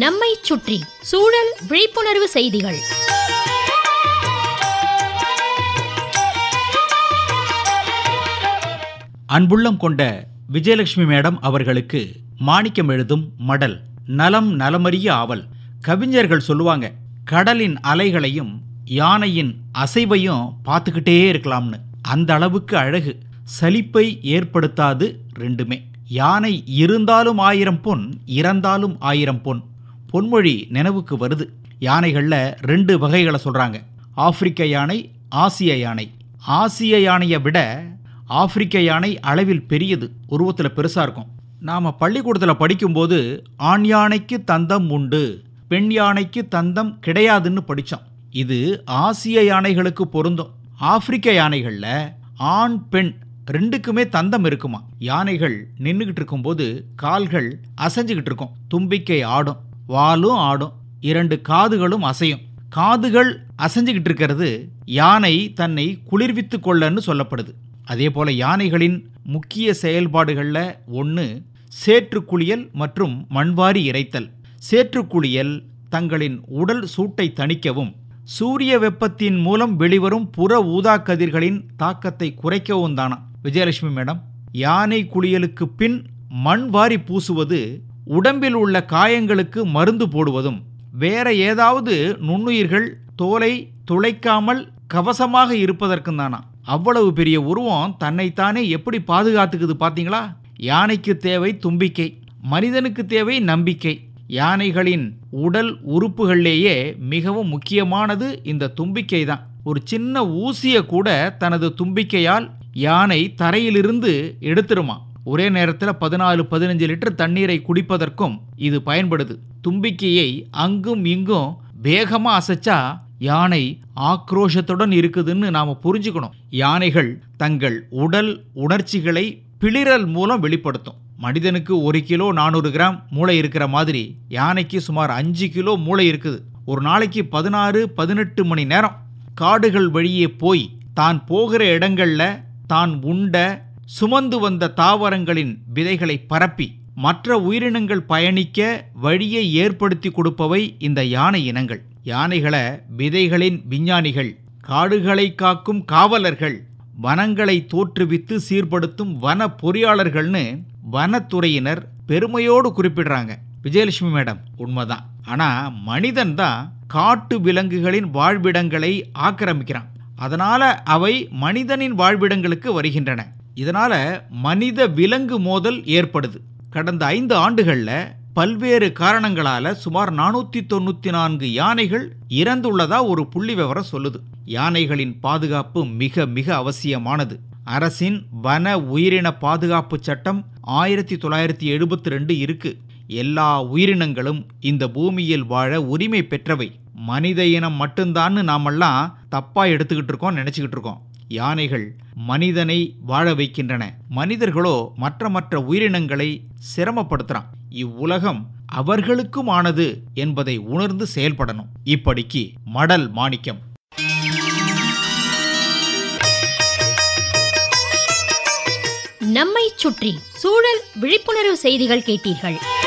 நம்மைச் சுற்றி சூழல் விழிப்புணர்வு செய்திகள் அன்புள்ளம் கொண்ட விஜயலட்சுமி மேடம் அவர்களுக்கு மாணிக்கம் எழுதும் மடல் நலம் நலமறிய ஆவல் கவிஞர்கள் சொல்லுவாங்க கடலின் அலைகளையும் யானையின் அசைவையும் பார்த்துக்கிட்டே இருக்கலாம்னு அந்த அளவுக்கு அழகு சலிப்பை ஏற்படுத்தாது ரெண்டுமே யானை இருந்தாலும் ஆயிரம் பொன் இறந்தாலும் ஆயிரம் பொன் பொன்மொழி நினைவுக்கு வருது யானைகளில் ரெண்டு வகைகளை சொல்கிறாங்க ஆப்பிரிக்க யானை ஆசிய யானை ஆசிய யானையை விட ஆப்பிரிக்க யானை அளவில் பெரியது உருவத்தில் பெருசாக இருக்கும் நாம் பள்ளிக்கூடத்தில் படிக்கும்போது ஆண் யானைக்கு தந்தம் உண்டு பெண் யானைக்கு தந்தம் கிடையாதுன்னு படித்தோம் இது ஆசிய யானைகளுக்கு பொருந்தும் ஆப்பிரிக்க யானைகளில் ஆண் பெண் ரெண்டுக்குமே தந்தம் இருக்குமா யானைகள் நின்றுகிட்டு இருக்கும்போது கால்கள் அசைஞ்சுக்கிட்டு இருக்கும் தும்பிக்கை ஆடும் வாலும் ஆடும் இரண்டு காதுகளும் அசையும் காதுகள் அசைஞ்சுக்கிட்டு இருக்கிறது யானை தன்னை குளிர்வித்து கொள்ளன்னு சொல்லப்படுது அதே போல யானைகளின் முக்கிய செயல்பாடுகளில் ஒன்று சேற்றுக்குளியல் மற்றும் மண்வாரி இறைத்தல் சேற்றுக்குளியல் தங்களின் உடல் சூட்டை தணிக்கவும் சூரிய வெப்பத்தின் மூலம் வெளிவரும் புற ஊதா கதிர்களின் தாக்கத்தை குறைக்கவும் தானா விஜயலட்சுமி மேடம் யானை குளியலுக்கு பின் மண் வாரி பூசுவது உடம்பில் உள்ள காயங்களுக்கு மருந்து போடுவதும் வேற ஏதாவது நுண்ணுயிர்கள் தோலை துளைக்காமல் கவசமாக இருப்பதற்கும் தானா அவ்வளவு பெரிய உருவம் தன்னைத்தானே எப்படி பாதுகாத்துக்குது பாத்தீங்களா யானைக்கு தேவை தும்பிக்கை மனிதனுக்கு தேவை நம்பிக்கை யானைகளின் உடல் உறுப்புகளிலேயே மிகவும் முக்கியமானது இந்த தும்பிக்கை தான் ஒரு சின்ன ஊசியை கூட தனது தும்பிக்கையால் யானை தரையிலிருந்து எடுத்துருமா ஒரே நேரத்தில் பதினாலு பதினஞ்சு லிட்டர் தண்ணீரை குடிப்பதற்கும் இது பயன்படுது தும்பிக்கையை அங்கும் இங்கும் வேகமாக அசைச்சா யானை ஆக்ரோஷத்துடன் இருக்குதுன்னு நாம் புரிஞ்சுக்கணும் யானைகள் தங்கள் உடல் உணர்ச்சிகளை பிளிரல் மூலம் வெளிப்படுத்தும் மனிதனுக்கு ஒரு கிலோ நானூறு கிராம் மூளை இருக்கிற மாதிரி யானைக்கு சுமார் அஞ்சு கிலோ மூளை இருக்குது ஒரு நாளைக்கு பதினாறு பதினெட்டு மணி நேரம் காடுகள் வழியே போய் தான் போகிற இடங்கள்ல தான் உண்ட சுமந்து வந்த தாவரங்களின் விதைகளை பரப்பி மற்ற உயிரினங்கள் பயணிக்க வழியை ஏற்படுத்தி கொடுப்பவை இந்த யானை இனங்கள் யானைகளை விதைகளின் விஞ்ஞானிகள் காடுகளை காக்கும் காவலர்கள் வனங்களை தோற்றுவித்து சீர்படுத்தும் வன பொறியாளர்கள்னு வனத்துறையினர் பெருமையோடு குறிப்பிடுறாங்க விஜயலட்சுமி மேடம் உண்மைதான் ஆனா மனிதன் தான் காட்டு விலங்குகளின் வாழ்விடங்களை ஆக்கிரமிக்கிறான் அதனால அவை மனிதனின் வாழ்விடங்களுக்கு வருகின்றன இதனால மனித விலங்கு மோதல் ஏற்படுது கடந்த ஐந்து ஆண்டுகளில் பல்வேறு காரணங்களால சுமார் நானூற்றி தொண்ணூற்றி நான்கு யானைகள் இறந்துள்ளதா ஒரு புள்ளி விவரம் சொல்லுது யானைகளின் பாதுகாப்பு மிக மிக அவசியமானது அரசின் வன உயிரின பாதுகாப்பு சட்டம் ஆயிரத்தி தொள்ளாயிரத்தி எழுபத்தி ரெண்டு இருக்கு எல்லா உயிரினங்களும் இந்த பூமியில் வாழ உரிமை பெற்றவை மனித இனம் மட்டும்தான்னு நாமெல்லாம் தப்பா எடுத்துக்கிட்டு இருக்கோம் நினைச்சுக்கிட்டு இருக்கோம் யானைகள் மனிதனை வாழ வைக்கின்றன மனிதர்களோ மற்ற மற்ற உயிரினங்களை சிரமப்படுத்துறான் இவ்வுலகம் அவர்களுக்குமானது என்பதை உணர்ந்து செயல்படணும் இப்படிக்கு மடல் மாணிக்கம் நம்மைச் சுற்றி சூழல் விழிப்புணர்வு செய்திகள் கேட்டீர்கள்